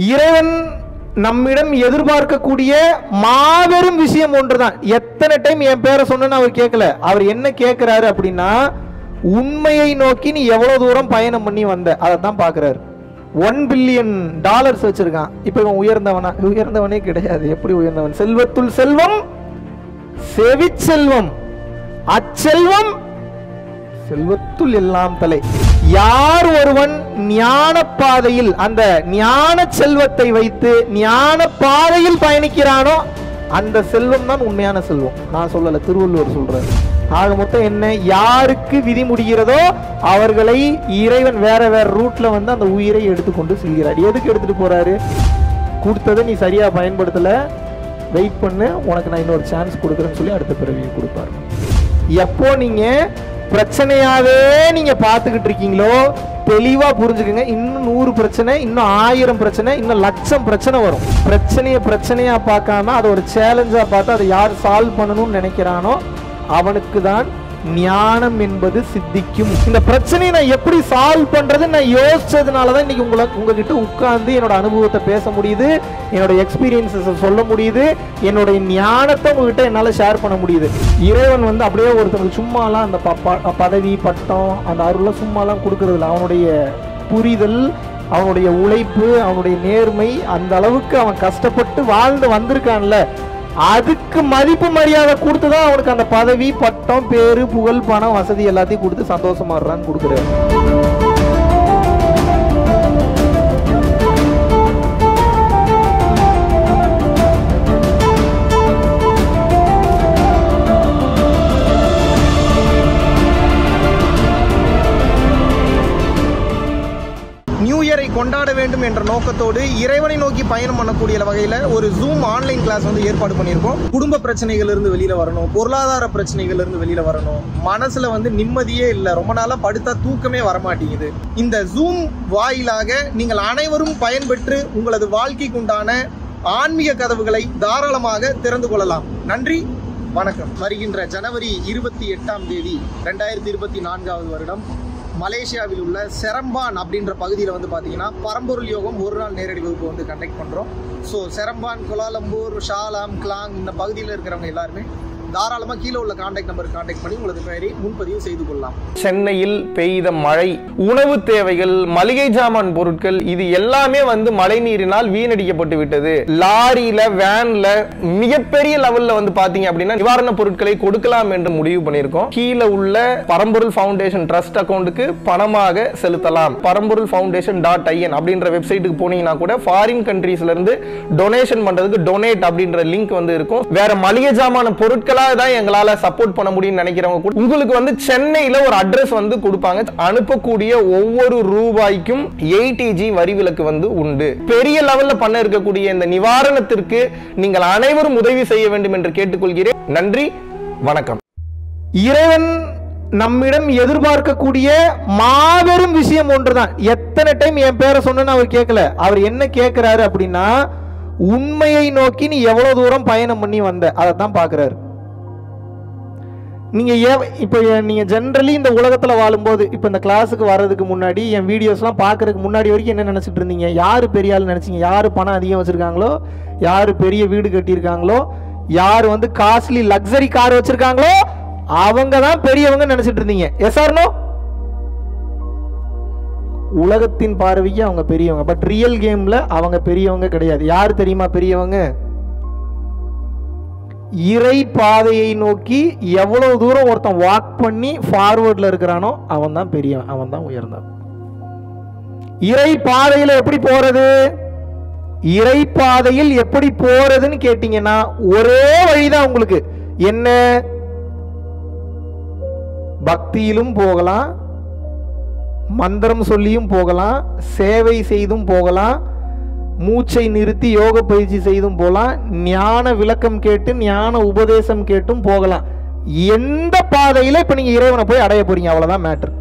இறைவன் நம்மிடம் எதிர்பார்க்கக்கூடிய மாபெரும் விஷயம் ஒன்றுதான் எத்தனை டைம் என் பேரை சொன்னேன்னு அவர் கேட்கல அவர் என்ன கேட்கிறாரு அப்படின்னா உண்மையை நோக்கி நீ எவ்வளவு தூரம் பயணம் பண்ணி வந்த அதை தான் பார்க்கறாரு ஒன் பில்லியன் டாலர்ஸ் வச்சிருக்கான் இப்போ இவன் உயர்ந்தவனா உயர்ந்தவனே கிடையாது எப்படி உயர்ந்தவன் செல்வத்துள் செல்வம் செவிச்செல்வம் அச்செல்வம் செல்வத்துள் எல்லாம் தலை யார் ஒருவன் ஞான பாதையில் அந்த ஞான செல்வத்தை வைத்து ஞான பாதையில் பயணிக்கிறானோ அந்த செல்வம் தான் உண்மையான செல்வம் நான் சொல்லல திருவள்ளுவர் சொல்றாரு ஆக மொத்தம் என்ன யாருக்கு விதி முடிகிறதோ அவர்களை இறைவன் வேற வேற ரூட்ல வந்து அந்த உயிரை எடுத்துக்கொண்டு செல்கிறார் எதுக்கு எடுத்துட்டு போறாரு கொடுத்ததை நீ சரியா பயன்படுத்தல வெயிட் பண்ணு உனக்கு நான் இன்னொரு சான்ஸ் கொடுக்குறேன்னு சொல்லி அடுத்த பிறவியை கொடுப்பாரு எப்போ நீங்க பிரச்சனையாவே நீங்க பார்த்துக்கிட்டு இருக்கீங்களோ தெளிவா புரிஞ்சுக்கங்க இன்னும் நூறு பிரச்சனை இன்னும் ஆயிரம் பிரச்சனை இன்னும் லட்சம் பிரச்சனை வரும் பிரச்சனையை பிரச்சனையா பார்க்காம அதை ஒரு சேலஞ்சா பார்த்து அதை யார் சால்வ் பண்ணணும்னு நினைக்கிறானோ அவனுக்கு தான் ஞானம் என்பது சித்திக்கும் இந்த பிரச்சனையை நான் எப்படி சால்வ் பண்றது நான் யோசிச்சதுனால தான் இன்னைக்கு உங்களை உங்ககிட்ட உட்கார்ந்து என்னோட அனுபவத்தை பேச முடியுது என்னோட எக்ஸ்பீரியன்சஸ் சொல்ல முடியுது என்னோட ஞானத்தை உங்ககிட்ட என்னால் ஷேர் பண்ண முடியுது இறைவன் வந்து அப்படியே ஒருத்தருக்கு சும்மாலாம் அந்த ப- ப- பதவி பட்டம் அந்த அருளை சும்மாலாம் கொடுக்கறதில்ல அவனுடைய புரிதல் அவனுடைய உழைப்பு அவனுடைய நேர்மை அந்த அளவுக்கு அவன் கஷ்டப்பட்டு வாழ்ந்து வந்திருக்கான்ல அதுக்கு மதிப்பு மரியாதை கொடுத்து தான் அவனுக்கு அந்த பதவி பட்டம் பேரு புகழ் பணம் வசதி எல்லாத்தையும் கொடுத்து சந்தோஷமா இருறான்னு கொடுக்குறாரு நியூ இயரை கொண்டாட வேண்டும் என்ற நோக்கத்தோடு இறைவனை நோக்கி பயணம் பண்ணக்கூடிய வகையில் ஒரு ஜூம் ஆன்லைன் கிளாஸ் வந்து ஏற்பாடு பண்ணியிருக்கோம் குடும்ப பிரச்சனைகள் இருந்து வெளியில வரணும் பொருளாதார பிரச்சனைகள் இருந்து வெளியில வரணும் மனசுல வந்து நிம்மதியே இல்லை ரொம்ப நாளா படுத்தா தூக்கமே வரமாட்டேங்குது இந்த ஜூம் வாயிலாக நீங்கள் அனைவரும் பயன்பெற்று உங்களது வாழ்க்கைக்கு உண்டான ஆன்மீக கதவுகளை தாராளமாக திறந்து கொள்ளலாம் நன்றி வணக்கம் வருகின்ற ஜனவரி இருபத்தி எட்டாம் தேதி ரெண்டாயிரத்தி இருபத்தி நான்காவது வருடம் மலேசியாவில் உள்ள செரம்பான் அப்படின்ற பகுதியில் வந்து பார்த்தீங்கன்னா பரம்பொருள் யோகம் ஒரு நாள் நேரடி வகுப்பு வந்து கண்டக்ட் பண்ணுறோம் so Seremban Kuala Lumpur Shah Alam Klang இந்த பகுதியில் இருக்கிறவங்க எல்லாருமே தாராளமாக கீழே உள்ள காண்டாக்ட் நம்பர் காண்டாக்ட் பண்ணி உங்களது பெயரை முன்பதிவு செய்து கொள்ளலாம் சென்னையில் பெய்த மழை உணவு தேவைகள் மளிகை ஜாமான் பொருட்கள் இது எல்லாமே வந்து மழை நீரினால் வீணடிக்கப்பட்டு விட்டது லாரியில வேன்ல மிகப்பெரிய லெவல்ல வந்து பாத்தீங்க அப்படின்னா நிவாரண பொருட்களை கொடுக்கலாம் என்று முடிவு பண்ணியிருக்கோம் கீழே உள்ள பரம்பொருள் ஃபவுண்டேஷன் ட்ரஸ்ட் அக்கௌண்ட்டுக்கு பணமாக செலுத்தலாம் பரம்பொருள் ஃபவுண்டேஷன் டாட் ஐஎன் அப்படின்ற வெப்சைட்டுக்கு போனீங்கன்னா கூட ஃபாரின் கண்ட்ரீஸ்ல இருந்து டொனேஷன் பண்றதுக்கு டொனேட் அப்படின்ற லிங்க் வந்து இருக்கும் வேற மளிகை ஜாமான பொருட்களா தான் எங்களால சப்போர்ட் பண்ண முடியும்னு நினைக்கிறவங்க கூட உங்களுக்கு வந்து சென்னையில ஒரு அட்ரஸ் வந்து கொடுப்பாங்க அனுப்பக்கூடிய ஒவ்வொரு ரூபாய்க்கும் எயிட்டிஜி வரி விலக்கு வந்து உண்டு பெரிய லெவல்ல பண்ண இருக்கக்கூடிய இந்த நிவாரணத்திற்கு நீங்கள் அனைவரும் உதவி செய்ய வேண்டும் என்று கேட்டுக்கொள்கிறேன் நன்றி வணக்கம் இறைவன் நம்மிடம் எதிர்பார்க்கக்கூடிய மாபெரும் விஷயம் ஒன்றுதான் எத்தனை டைம் என் பேரை சொன்னேன்னு அவர் கேட்கல அவர் என்ன கேட்கிறாரு அப்படின்னா உண்மையை நோக்கி நீ எவ்வளவு தூரம் பயணம் பண்ணி வந்த அதை தான் பார்க்கறாரு நீங்க ஏன் இப்போ நீங்க ஜென்ரலி இந்த உலகத்துல வாழும்போது இப்போ இந்த கிளாஸுக்கு வர்றதுக்கு முன்னாடி என் வீடியோஸ்லாம் பார்க்கறதுக்கு முன்னாடி வரைக்கும் என்ன நினைச்சிட்டு இருந்தீங்க யாரு பெரிய ஆள் நினைச்சீங்க யாரு பணம் அதிகம் வச்சிருக்காங்களோ யாரு பெரிய வீடு கட்டியிருக்காங்களோ யார் வந்து காஸ்ட்லி லக்ஸரி கார் வச்சிருக்காங்களோ அவங்க தான் பெரியவங்க நினைச்சிட்டு இருந்தீங்க எஸ் ஆர்னோ உலகத்தின் பார்வைக்கு அவங்க பெரியவங்க பட் ரியல் கேம்ல அவங்க பெரியவங்க கிடையாது யார் தெரியுமா பெரியவங்க இறை பாதையை நோக்கி எவ்வளவு தூரம் ஒருத்தன் வாக் பண்ணி ஃபார்வர்ட்ல இருக்கிறானோ அவன் தான் பெரியவன் அவன் தான் உயர்ந்தவன் இறை பாதையில எப்படி போறது இறை பாதையில் எப்படி போறதுன்னு கேட்டீங்கன்னா ஒரே வழிதான் உங்களுக்கு என்ன பக்தியிலும் போகலாம் மந்திரம் சொல்லியும் போகலாம் சேவை செய்தும் போகலாம் மூச்சை நிறுத்தி யோக பயிற்சி செய்தும் போகலாம் ஞான விளக்கம் கேட்டு ஞான உபதேசம் கேட்டும் போகலாம் எந்த பாதையில இப்ப நீங்க இறைவனை போய் அடைய போறீங்க அவ்வளவுதான் மேட்டர்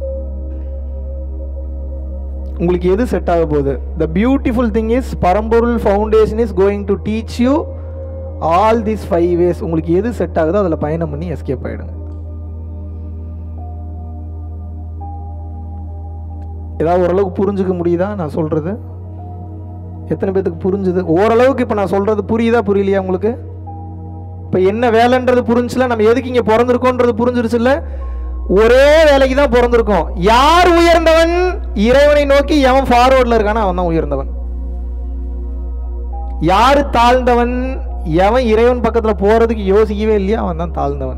உங்களுக்கு எது செட் ஆக போகுது the beautiful thing is Paramporul foundation is going to teach you all this five ways உங்களுக்கு எது செட் ஆகுதோ அதில் பயணம் பண்ணி எஸ்கேப் ஆயிடுங்க ஏதாவது ஓரளவுக்கு புரிஞ்சுக்க முடியுதா நான் சொல்றது எத்தனை பேத்துக்கு புரிஞ்சுது ஓரளவுக்கு இப்போ நான் சொல்றது புரியுதா புரியலையா உங்களுக்கு இப்போ என்ன வேலைன்றது புரிஞ்சுல நம்ம எதுக்கு இங்கே பிறந்திருக்கோன்றது புரிஞ்சிருச்சுல்ல ஒரே வேலைக்கு தான் பிறந்திருக்கோம் யார் உயர்ந்தவன் இறைவனை நோக்கி எவன் ஃபார்வர்டில் இருக்கானோ அவன் தான் உயர்ந்தவன் யாரு தாழ்ந்தவன் எவன் இறைவன் பக்கத்துல போறதுக்கு யோசிக்கவே இல்லையா அவன் தான் தாழ்ந்தவன்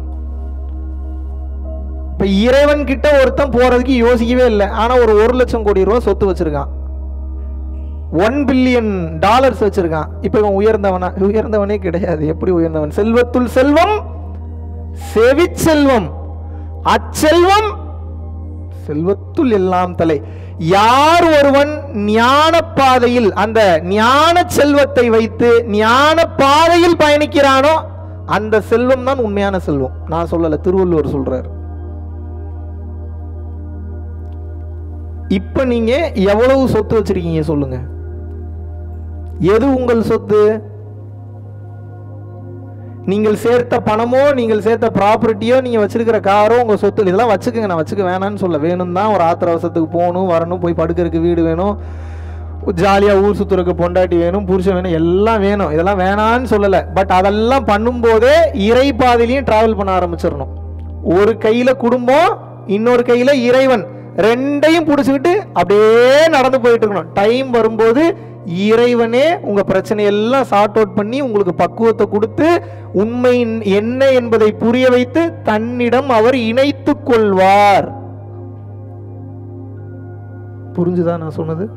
இப்ப இறைவன் கிட்ட ஒருத்தன் போறதுக்கு யோசிக்கவே இல்லை ஆனா ஒரு ஒரு லட்சம் கோடி ரூபாய் சொத்து வச்சிருக்கான் ஒன் பில்லியன் டாலர்ஸ் வச்சிருக்கான் இப்ப இவன் உயர்ந்தவனா உயர்ந்தவனே கிடையாது எப்படி உயர்ந்தவன் செல்வத்துள் செல்வம் செவிச்செல்வம் அச்செல்வம் செல்வத்துள் எல்லாம் தலை யார் ஒருவன் ஞான பாதையில் அந்த ஞான செல்வத்தை வைத்து ஞான பாதையில் பயணிக்கிறானோ அந்த செல்வம் தான் உண்மையான செல்வம் நான் சொல்லல திருவள்ளுவர் சொல்றாரு இப்ப நீங்க எவ்வளவு சொத்து வச்சிருக்கீங்க சொல்லுங்க எது உங்கள் சொத்து நீங்கள் சேர்த்த பணமோ நீங்கள் சேர்த்த ப்ராப்பர்ட்டியோ நீங்கள் வச்சிருக்கிற காரோ உங்கள் சொத்து இதெல்லாம் வச்சுக்கோங்க நான் வச்சுக்க வேணாம்னு சொல்ல வேணும் தான் ஒரு ஆத்திர அவசரத்துக்கு போகணும் வரணும் போய் படுக்கிறதுக்கு வீடு வேணும் ஜாலியாக ஊர் சுற்றுறதுக்கு பொண்டாட்டி வேணும் புருஷன் வேணும் எல்லாம் வேணும் இதெல்லாம் வேணான்னு சொல்லலை பட் அதெல்லாம் பண்ணும்போதே இறை பாதையிலையும் ட்ராவல் பண்ண ஆரம்பிச்சிடணும் ஒரு கையில் குடும்பம் இன்னொரு கையில் இறைவன் ரெண்டையும் பிடிச்சிக்கிட்டு அப்படியே நடந்து போயிட்டு இருக்கணும் டைம் வரும்போது இறைவனே உங்க பிரச்சனையெல்லாம் சார்ட் அவுட் பண்ணி உங்களுக்கு பக்குவத்தை கொடுத்து உண்மை என்ன என்பதை புரிய வைத்து தன்னிடம் அவர் இணைத்துக் கொள்வார் புரிஞ்சுதா நான் சொன்னது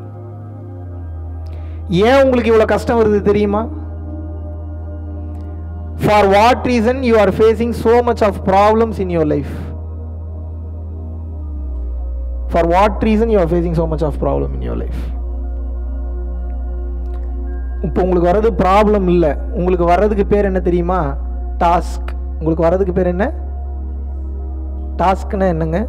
ஏன் உங்களுக்கு இவ்வளவு கஷ்டம் வருது தெரியுமா for what reason you are facing so much of problems in your life for what reason you are facing so much of problem in your life இப்போ உங்களுக்கு வர்றது ப்ராப்ளம் இல்லை உங்களுக்கு வர்றதுக்கு பேர் என்ன தெரியுமா டாஸ்க் உங்களுக்கு வர்றதுக்கு பேர் என்ன டாஸ்க்னா என்னங்க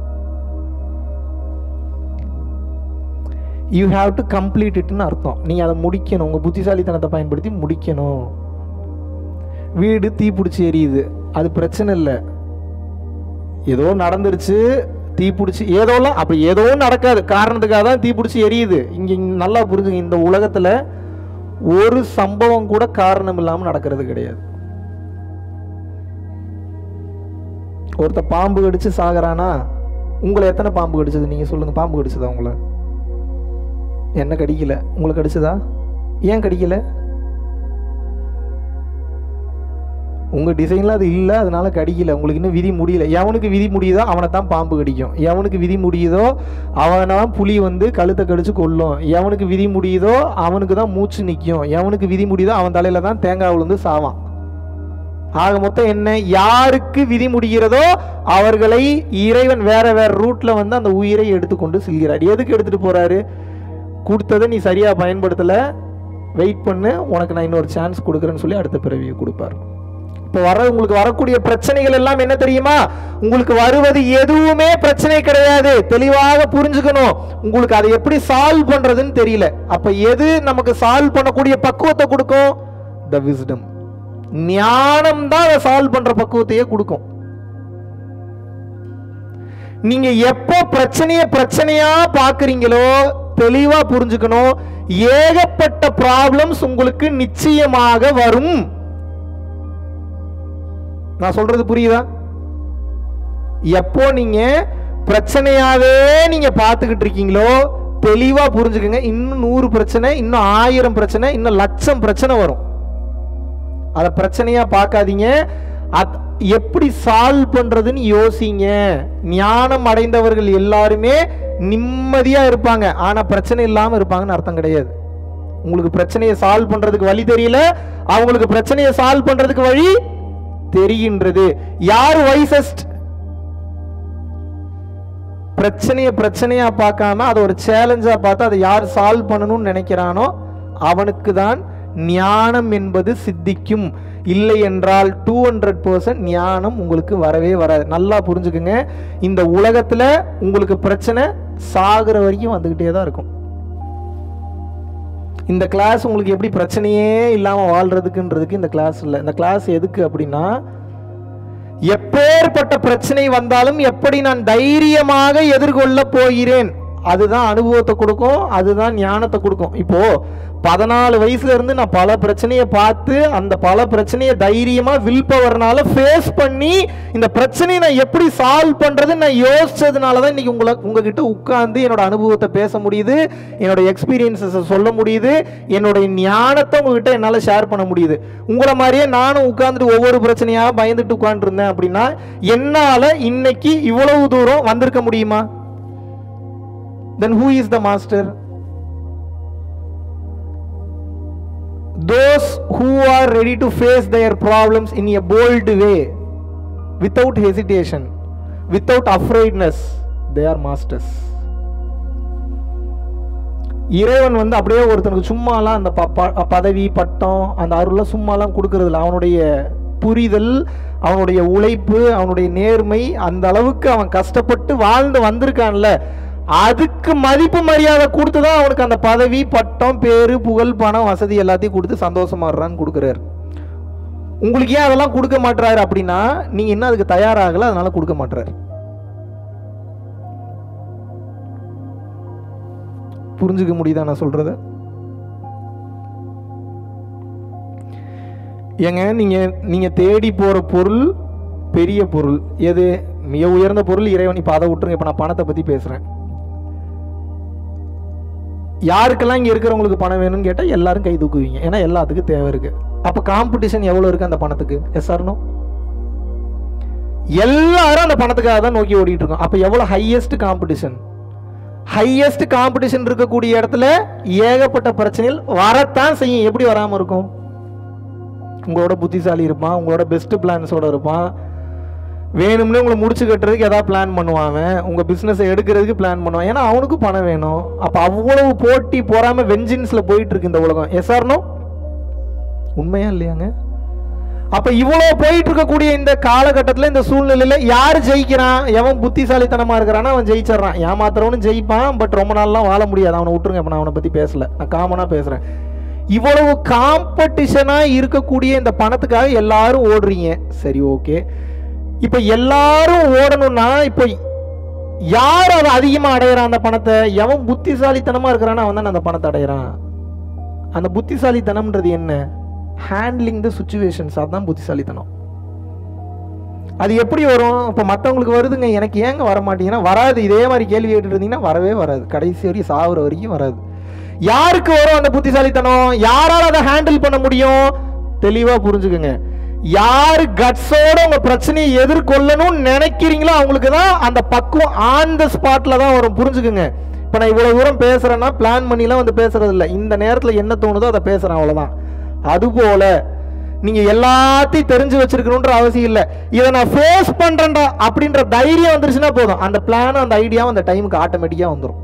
யூ ஹாவ் டு கம்ப்ளீட் இட்னு அர்த்தம் நீங்கள் அதை முடிக்கணும் உங்கள் புத்திசாலித்தனத்தை பயன்படுத்தி முடிக்கணும் வீடு தீ பிடிச்சி எரியுது அது பிரச்சனை இல்லை ஏதோ நடந்துருச்சு தீ பிடிச்சி ஏதோலாம் அப்படி ஏதோ நடக்காது காரணத்துக்காக தான் தீ பிடிச்சி எரியுது இங்கே நல்லா புரிஞ்சுங்க இந்த உலகத்தில் ஒரு சம்பவம் கூட காரணம் இல்லாமல் நடக்கிறது கிடையாது ஒருத்த பாம்பு கடிச்சு சாகுறானா உங்களை எத்தனை பாம்பு கடிச்சது நீங்கள் சொல்லுங்கள் பாம்பு கடிச்சதா உங்களை என்ன கடிக்கல உங்களுக்கு கடிச்சதா ஏன் கடிக்கல உங்க டிசைன்ல அது இல்லை அதனால கடிக்கல உங்களுக்கு இன்னும் விதி முடியல எவனுக்கு விதி முடியுதோ அவனை தான் பாம்பு கடிக்கும் எவனுக்கு விதி முடியுதோ அவனை புலி வந்து கழுத்தை கடிச்சு கொல்லும் எவனுக்கு விதி முடியுதோ அவனுக்கு தான் மூச்சு நிற்கும் எவனுக்கு விதி முடியுதோ அவன் தலையில தான் தேங்காய் விழுந்து சாவான் ஆக மொத்தம் என்ன யாருக்கு விதி முடிகிறதோ அவர்களை இறைவன் வேற வேற ரூட்ல வந்து அந்த உயிரை எடுத்துக்கொண்டு செல்கிறார் எதுக்கு எடுத்துட்டு போறாரு கொடுத்ததை நீ சரியா பயன்படுத்தல வெயிட் பண்ணு உனக்கு நான் இன்னொரு சான்ஸ் கொடுக்குறேன்னு சொல்லி அடுத்த பிறவியை கொடுப்பார் இப்போ வர உங்களுக்கு வரக்கூடிய பிரச்சனைகள் எல்லாம் என்ன தெரியுமா உங்களுக்கு வருவது எதுவுமே பிரச்சனை கிடையாது தெளிவாக புரிஞ்சுக்கணும் உங்களுக்கு அதை எப்படி சால்வ் பண்றதுன்னு தெரியல அப்ப எது நமக்கு சால்வ் பண்ணக்கூடிய பக்குவத்தை கொடுக்கும் த விஸ்டம் ஞானம் தான் அதை சால்வ் பண்ற பக்குவத்தையே கொடுக்கும் நீங்க எப்போ பிரச்சனைய பிரச்சனையா பாக்குறீங்களோ தெளிவா புரிஞ்சுக்கணும் ஏகப்பட்ட ப்ராப்ளம்ஸ் உங்களுக்கு நிச்சயமாக வரும் நான் சொல்றது புரியுதா எப்போ நீங்க பிரச்சனையாவே நீங்க பார்த்துக்கிட்டு இருக்கீங்களோ தெளிவா புரிஞ்சுக்கங்க இன்னும் நூறு பிரச்சனை இன்னும் ஆயிரம் பிரச்சனை இன்னும் லட்சம் பிரச்சனை வரும் அதை பிரச்சனையா பார்க்காதீங்க அத்- எப்படி சால்வ் பண்றதுன்னு யோசிங்க ஞானம் அடைந்தவர்கள் எல்லாருமே நிம்மதியா இருப்பாங்க ஆனா பிரச்சனை இல்லாம இருப்பாங்கன்னு அர்த்தம் கிடையாது உங்களுக்கு பிரச்சனையை சால்வ் பண்றதுக்கு வழி தெரியல அவங்களுக்கு பிரச்சனையை சால்வ் பண்றதுக்கு வழி தெரிகின்றது யார் வைசஸ்ட் பிரச்சனையை பிரச்சனையா பார்க்காம அதை ஒரு சேலஞ்சா பார்த்து அதை யார் சால்வ் பண்ணணும்னு நினைக்கிறானோ அவனுக்கு தான் ஞானம் என்பது சித்திக்கும் இல்லை என்றால் டூ ஹண்ட்ரட் ஞானம் உங்களுக்கு வரவே வராது நல்லா புரிஞ்சுக்குங்க இந்த உலகத்துல உங்களுக்கு பிரச்சனை சாகுற வரைக்கும் வந்துகிட்டே தான் இருக்கும் இந்த கிளாஸ் உங்களுக்கு எப்படி பிரச்சனையே இல்லாமல் வாழ்றதுக்குன்றதுக்கு இந்த கிளாஸ் இல்லை இந்த கிளாஸ் எதுக்கு அப்படின்னா எப்பேற்பட்ட பிரச்சனை வந்தாலும் எப்படி நான் தைரியமாக எதிர்கொள்ள போகிறேன் அதுதான் அனுபவத்தை கொடுக்கும் அதுதான் ஞானத்தை கொடுக்கும் இப்போ பதினாலு வயசுல இருந்து நான் பல பிரச்சனையை பார்த்து அந்த பல பிரச்சனையை தைரியமா வில் பவர்னால ஃபேஸ் பண்ணி இந்த பிரச்சனையை நான் எப்படி சால்வ் பண்றதுன்னு நான் யோசிச்சதுனால தான் இன்னைக்கு உங்களை உங்ககிட்ட உட்கார்ந்து என்னோட அனுபவத்தை பேச முடியுது என்னோட எக்ஸ்பீரியன்சஸை சொல்ல முடியுது என்னுடைய ஞானத்தை உங்ககிட்ட என்னால் ஷேர் பண்ண முடியுது உங்களை மாதிரியே நானும் உட்கார்ந்துட்டு ஒவ்வொரு பிரச்சனையா பயந்துட்டு உட்காந்துருந்தேன் அப்படின்னா என்னால் இன்னைக்கு இவ்வளவு தூரம் வந்திருக்க முடியுமா then who is the master those who are ready to face their problems in a bold way without hesitation without afraidness they are masters இறைவன் வந்து அப்படியே ஒருத்தனுக்கு சும்மாலாம் அந்த ப- ப- பதவி பட்டம் அந்த அருள்லாம் சும்மாலாம் கொடுக்கறதில்ல அவனுடைய புரிதல் அவனுடைய உழைப்பு அவனுடைய நேர்மை அந்த அளவுக்கு அவன் கஷ்டப்பட்டு வாழ்ந்து வந்திருக்கான்ல அதுக்கு மதிப்பு மரியாதை கொடுத்து தான் அவனுக்கு அந்த பதவி பட்டம் பேரு புகழ் பணம் வசதி எல்லாத்தையும் கொடுத்து சந்தோஷமாடுறான்னு கொடுக்குறாரு உங்களுக்கு ஏன் அதெல்லாம் கொடுக்க மாட்டாரு அப்படின்னா நீங்க இன்னும் அதுக்கு தயாராகல அதனால கொடுக்க மாட்டாரு புரிஞ்சுக்க முடியுதா நான் சொல்றது ஏங்க நீங்க நீங்க தேடி போற பொருள் பெரிய பொருள் எது மிக உயர்ந்த பொருள் இறைவன் இப்ப அதை விட்டுருங்க இப்ப நான் பணத்தை பத்தி பேசுறேன் யாருக்கெல்லாம் இங்க இருக்கிறவங்களுக்கு பணம் வேணும்னு கேட்டா எல்லாரும் கை தூக்குவீங்க ஏன்னா எல்லாத்துக்கும் தேவை இருக்கு அப்ப காம்படிஷன் எவ்வளவு இருக்கு அந்த பணத்துக்கு எஸ் ஆர்னோ எல்லாரும் அந்த பணத்துக்காக தான் நோக்கி ஓடிட்டு இருக்கோம் அப்ப எவ்வளவு ஹையஸ்ட் காம்படிஷன் ஹையஸ்ட் காம்படிஷன் இருக்கக்கூடிய இடத்துல ஏகப்பட்ட பிரச்சனைகள் வரத்தான் செய்யும் எப்படி வராம இருக்கும் உங்களோட புத்திசாலி இருப்பான் உங்களோட பெஸ்ட் பிளான்ஸோட இருப்பான் வேணும்னே உங்களை முடிச்சு கட்டுறதுக்கு ஏதாவது பிளான் பண்ணுவான் அவன். உங்க பிசினஸை எடுக்கிறதுக்கு பிளான் பண்ணுவான் ஏன்னா அவனுக்கும் பணம் வேணும் அப்ப அவ்வளவு போட்டி போறாம வெஞ்சின்ஸ்ல போயிட்டு இருக்கு இந்த உலகம் எஸ் ஆர்னோ உண்மையா இல்லையாங்க அப்ப இவ்வளவு போயிட்டு இருக்கக்கூடிய இந்த காலகட்டத்துல இந்த சூழ்நிலையில யார் ஜெயிக்கிறான் எவன் புத்திசாலித்தனமா இருக்கிறானோ அவன் ஜெயிச்சிடறான் ஏமாத்துறவனும் ஜெயிப்பான் பட் ரொம்ப நாள்லாம் வாழ முடியாது அவனை விட்டுருங்க இப்ப நான் அவனை பத்தி பேசல நான் காமனா பேசுறேன் இவ்வளவு காம்படிஷனா இருக்கக்கூடிய இந்த பணத்துக்காக எல்லாரும் ஓடுறீங்க சரி ஓகே இப்ப எல்லாரும் ஓடணும்னா இப்ப யார் அதை அதிகமா அடையிறான் அந்த பணத்தை எவன் புத்திசாலித்தனமா இருக்கிறானோ அவன் தான் அந்த பணத்தை அடையிறான் அந்த புத்திசாலித்தனம்ன்றது என்ன ஹேண்ட்லிங் த சுச்சுவேஷன்ஸ் அதுதான் புத்திசாலித்தனம் அது எப்படி வரும் இப்போ மற்றவங்களுக்கு வருதுங்க எனக்கு ஏங்க வர மாட்டீங்கன்னா வராது இதே மாதிரி கேள்வி கேட்டுட்டு இருந்தீங்கன்னா வரவே வராது கடைசி வரைக்கும் சாகுற வரைக்கும் வராது யாருக்கு வரும் அந்த புத்திசாலித்தனம் யாரால அதை ஹேண்டில் பண்ண முடியும் தெளிவா புரிஞ்சுக்குங்க யாரு கட்ஸோட உங்க பிரச்சனையை எதிர்கொள்ளணும்னு நினைக்கிறீங்களோ அவங்களுக்கு தான் அந்த பக்குவம் ஆன் த ஸ்பாட்ல தான் வரும் புரிஞ்சுக்குங்க இப்போ நான் இவ்வளவு தூரம் பேசுறேன்னா பிளான் பண்ணிலாம் வந்து பேசுறது இல்லை இந்த நேரத்தில் என்ன தோணுதோ அதை பேசுறேன் அவ்வளவுதான் அதுபோல நீங்க எல்லாத்தையும் தெரிஞ்சு வச்சிருக்கணுன்ற அவசியம் இல்லை இதை நான் ஃபேஸ் பண்றேன்டா அப்படின்ற தைரியம் வந்துருச்சுன்னா போதும் அந்த பிளான் அந்த ஐடியாவும் அந்த டைமுக்கு ஆட்டோமேட்டிக்கா வந்துடும்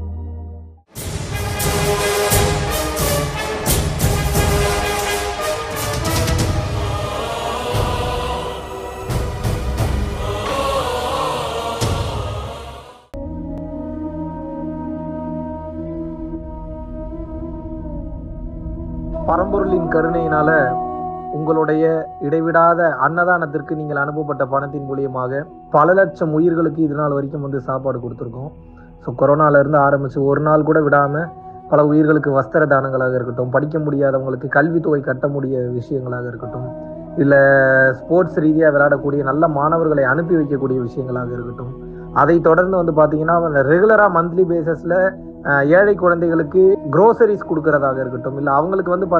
பரம்பொருளின் கருணையினால உங்களுடைய இடைவிடாத அன்னதானத்திற்கு நீங்கள் அனுப்பப்பட்ட பணத்தின் மூலியமாக பல லட்சம் உயிர்களுக்கு இது நாள் வரைக்கும் வந்து சாப்பாடு கொடுத்துருக்கோம் ஸோ கொரோனால இருந்து ஆரம்பிச்சு ஒரு நாள் கூட விடாம பல உயிர்களுக்கு வஸ்திர தானங்களாக இருக்கட்டும் படிக்க முடியாதவங்களுக்கு கல்வித்தொகை கட்ட முடிய விஷயங்களாக இருக்கட்டும் இல்லை ஸ்போர்ட்ஸ் ரீதியாக விளையாடக்கூடிய நல்ல மாணவர்களை அனுப்பி வைக்கக்கூடிய விஷயங்களாக இருக்கட்டும் அதை தொடர்ந்து வந்து பார்த்தீங்கன்னா ரெகுலராக மந்த்லி பேசிஸில் ஏழை குழந்தைகளுக்கு க்ரோசரிஸ் கொடுக்கறதாக இருக்கட்டும் இல்லை அவங்களுக்கு வந்து